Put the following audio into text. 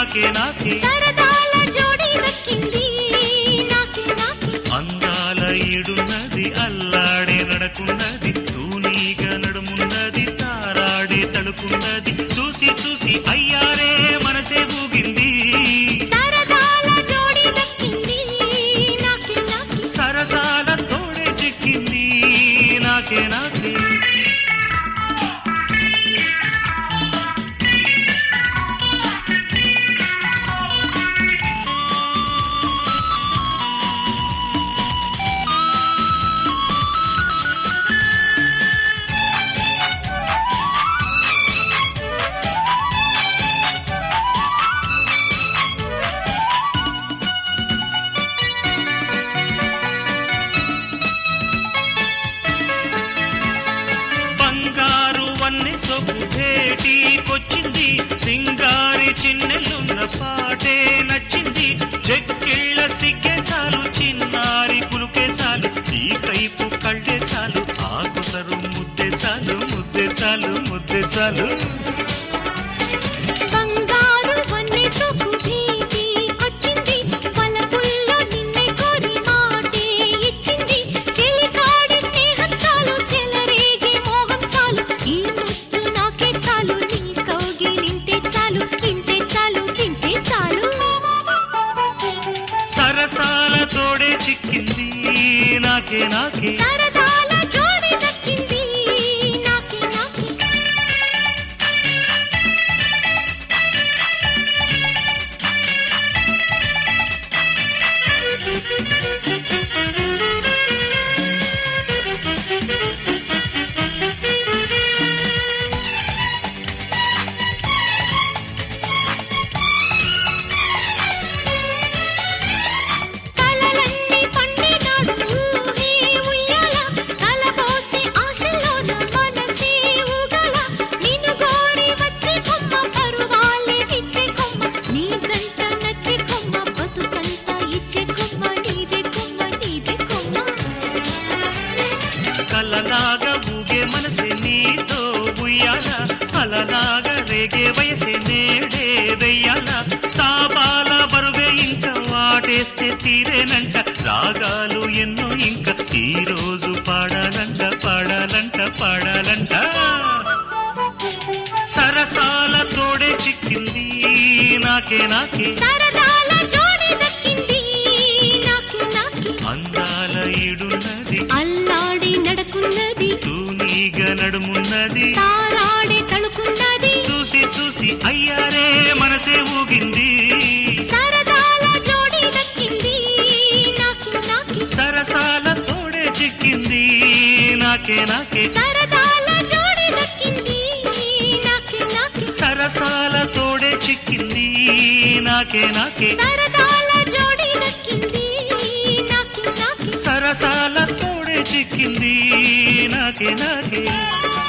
నాకే నాకే సరదాల జోడి దక్కింది నాకే నాకే అందాల ఈడున్నది అల్లాడే నడకున్నది తూనీగా నడుమున్నది తారాడే తడుకున్నది చూసి చూసి అయ్యారే మనసే ఊగింది సరదాల జోడి దక్కింది నాకే నాకే సరసాల తోడే చిక్కింది నాకే నాకే బంగారు వన్నె సొప్పు భేటీకొచ్చింది సింగారి చిన్నెలున్న పాటే నచ్చింది చెక్కిళ్ళ సిగ్గే చాలు చిన్నారి కులుకే చాలు ఈ కైపు కళ్ళే చాలు ఆకుసరు ముద్దే చాలు ముద్దే చాలు ముద్దే చాలు బంగారు వన్నె సొక్కు భీతికొచ్చింది పలపుల్లో నిన్నే కోరి మాటే ఇచ్చింది చెలికాడి స్నేహం చాలు చెలరేగే మోహం చాలు ఈ ముద్దు నాకే చాలు నీ కౌగిలింటే చాలు తింటే చాలు తింటే చాలు సరసాల తోడే చిక్కింది నాకే నాకే సరదాల జోడి దక్కింది నాకే నాకే కలలన్నీ పండినాడు ఊహే ఉయ్యాల కలబోసి ఆశలోన మనసే ఊగల నిన్ను గోరి వచ్చే కొమ్మ పరువాలే ఇచ్చే కొమ్మ నీ జంట నచ్చే కొమ్మ బతుకంతా ఇచ్చే కొమ్మ నీదే కొమ్మ నీదే కొమ్మ కలలాగా ఊగే మనసే నీతో ఉయ్యాల అలలాగా రేగే వయసే నేడే వెయ్యాల తాపాల బరువే ఇంకా వాటేస్తే తీరేనంట రాగాలు ఎన్నో ఇంకా ఈ రోజు పాడాలంట పాడాలంట పాడాలంట సరసాల తోడే చిక్కింది నాకే నాకే సరదాల జోడి దక్కింది నాకే నాకే అందాల ఈడున్నది అల్లాడి నడకున్నది తూనీగా నడుమున్నది తారాడే తడుకున్నది చూసి చూసి అయ్యారే మనసే ఊగింది సరదాల జోడి దక్కింది నాకే నాకే సరసాల తోడే చిక్కింది నాకే నాకే సరదాల జోడి దక్కింది నాకే నాకే సరసాల తోడే చిక్కింది నాకే నాకే సరదాల జోడి దక్కింది నాకే నాకే సరసాల తోడే చిక్కింది నాకే నాకే